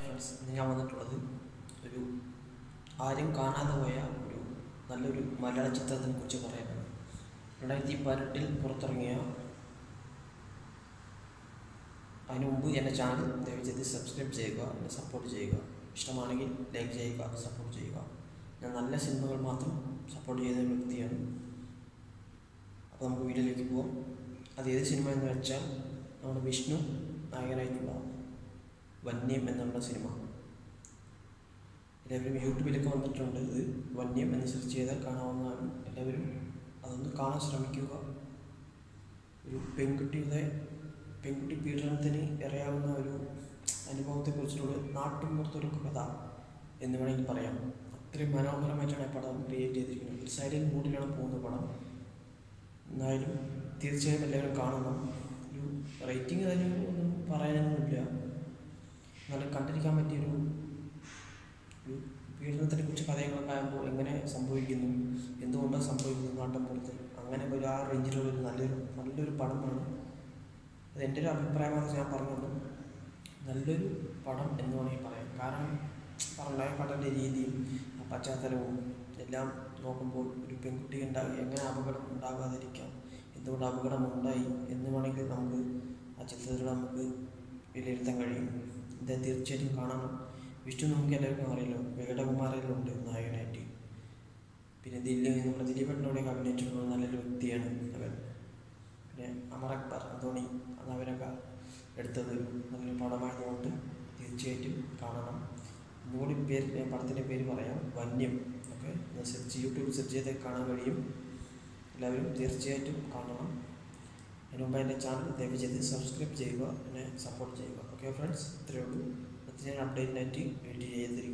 friends ഇന്ന് ഞാൻ വന്നിട്ടുള്ളത് ഒരു ആരും കാണാതെ പോയ ഒരു നല്ലൊരു മലയാള ചിത്രത്തിനെ കുറിച്ച് പറയാനാണ് രണ്ടായിരത്തി പതിനെട്ടിൽ പുറത്തിറങ്ങിയ അതിനു മുമ്പ് എൻ്റെ ചാനൽ ദയവ് ചെയ്ത് സബ്സ്ക്രൈബ് ചെയ്യുക എന്നെ സപ്പോർട്ട് ചെയ്യുക ഇഷ്ടമാണെങ്കിൽ ലൈക്ക് ചെയ്യുക സപ്പോർട്ട് ചെയ്യുക ഞാൻ നല്ല സിനിമകൾ മാത്രം സപ്പോർട്ട് ചെയ്യുന്ന ഒരു വ്യക്തിയാണ് അപ്പോൾ നമുക്ക് വീഡിയോയിലേക്ക് പോകാം അത് ഏത് സിനിമ എന്ന് വെച്ചാൽ നമ്മുടെ വിഷ്ണു നായകനായിട്ടുള്ള വന്യം എന്നുള്ള സിനിമ എല്ലാവരും യൂട്യൂബിലൊക്കെ വന്നിട്ടുണ്ട് ഇത് വന്യം എന്ന് സെർച്ച് ചെയ്താൽ കാണാവുന്നതാണ് എല്ലാവരും അതൊന്ന് കാണാൻ ശ്രമിക്കുക ഒരു പെൺകുട്ടിയുടെ പെൺകുട്ടി പീഡനത്തിന് ഇറയാവുന്ന ഒരു അനുഭവത്തെക്കുറിച്ചുള്ള നാട്ടുമ്പുറത്തൊരു കഥ എന്ന് വേണമെങ്കിൽ പറയാം അത്രയും മനോഹരമായിട്ടാണ് ഈ പടം ക്രിയേറ്റ് ചെയ്തിരിക്കുന്നത് ഒരു സൈലൻറ്റ് മൂഡിലാണ് പോകുന്ന പടം എന്നാലും തീർച്ചയായും എല്ലാവരും കാണണം ഒരു റേറ്റിംഗ് അതിന് ഒന്നും പറയാനൊന്നുമില്ല എന്നാലും കണ്ടിരിക്കാൻ പറ്റിയൊരു ഒരു പീഡനത്തിനെ കുറിച്ച് കഥകളൊക്കെ ആകുമ്പോൾ എങ്ങനെ സംഭവിക്കുന്നു എന്തുകൊണ്ടാണ് സംഭവിക്കുന്നത് നാട്ടിൻപുറത്ത് അങ്ങനെ ഒരു ആ റേഞ്ചിലുള്ള ഒരു നല്ലൊരു നല്ലൊരു പടമാണ് അത് എൻ്റെ ഒരു അഭിപ്രായമാണ് ഞാൻ പറഞ്ഞുള്ളൂ നല്ലൊരു പടം എന്ന് വേണമെങ്കിൽ പറയാം കാരണം പറഞ്ഞ പടൻ്റെ രീതിയും ആ പശ്ചാത്തലവും എല്ലാം നോക്കുമ്പോൾ ഒരു പെൺകുട്ടി ഉണ്ടാകുക എങ്ങനെ അപകടം ഉണ്ടാകാതിരിക്കാം എന്തുകൊണ്ട് അപകടം ഉണ്ടായി എന്ന് വേണമെങ്കിൽ നമുക്ക് ആ ചിത്രത്തിൽ നമുക്ക് വിലയിരുത്താൻ കഴിയും ഇത് തീർച്ചയായിട്ടും കാണണം വിഷ്ണു നമുക്ക് എല്ലാവർക്കും അറിയാലോ വേടകുമാരയിലുണ്ട് നായകനായിട്ട് പിന്നെ ദില്ലി നമ്മുടെ ദിലീപേട്ടനോടെ അഭിനയിച്ചിട്ടുള്ള നല്ലൊരു വ്യക്തിയാണ് അവൻ പിന്നെ അമർ അക്ബർ അന്തോണി അത് അവരൊക്കെ എടുത്തത് ഒരു നല്ലൊരു പടമായതുകൊണ്ട് തീർച്ചയായിട്ടും കാണണം ഒന്നുകൂടി പേര് ഞാൻ പടത്തിൻ്റെ പേര് പറയാം വന്യം ഒക്കെ സെർച്ച് യൂട്യൂബ് സെർച്ച് ചെയ്ത് കാണാൻ കഴിയും എല്ലാവരും തീർച്ചയായിട്ടും കാണണം അതിന് മുമ്പ് എൻ്റെ ചാനൽ ദയവ് ചെയ്ത് സബ്സ്ക്രൈബ് ചെയ്യുക എന്നെ സപ്പോർട്ട് ചെയ്യുക ഓക്കെ ഫ്രണ്ട്സ് ഇത്രയേ ഉള്ളൂ പ്രത്യേക അപ്ഡേറ്റിനായിട്ട് വെയിറ്റ് ചെയ്തിരിക്കും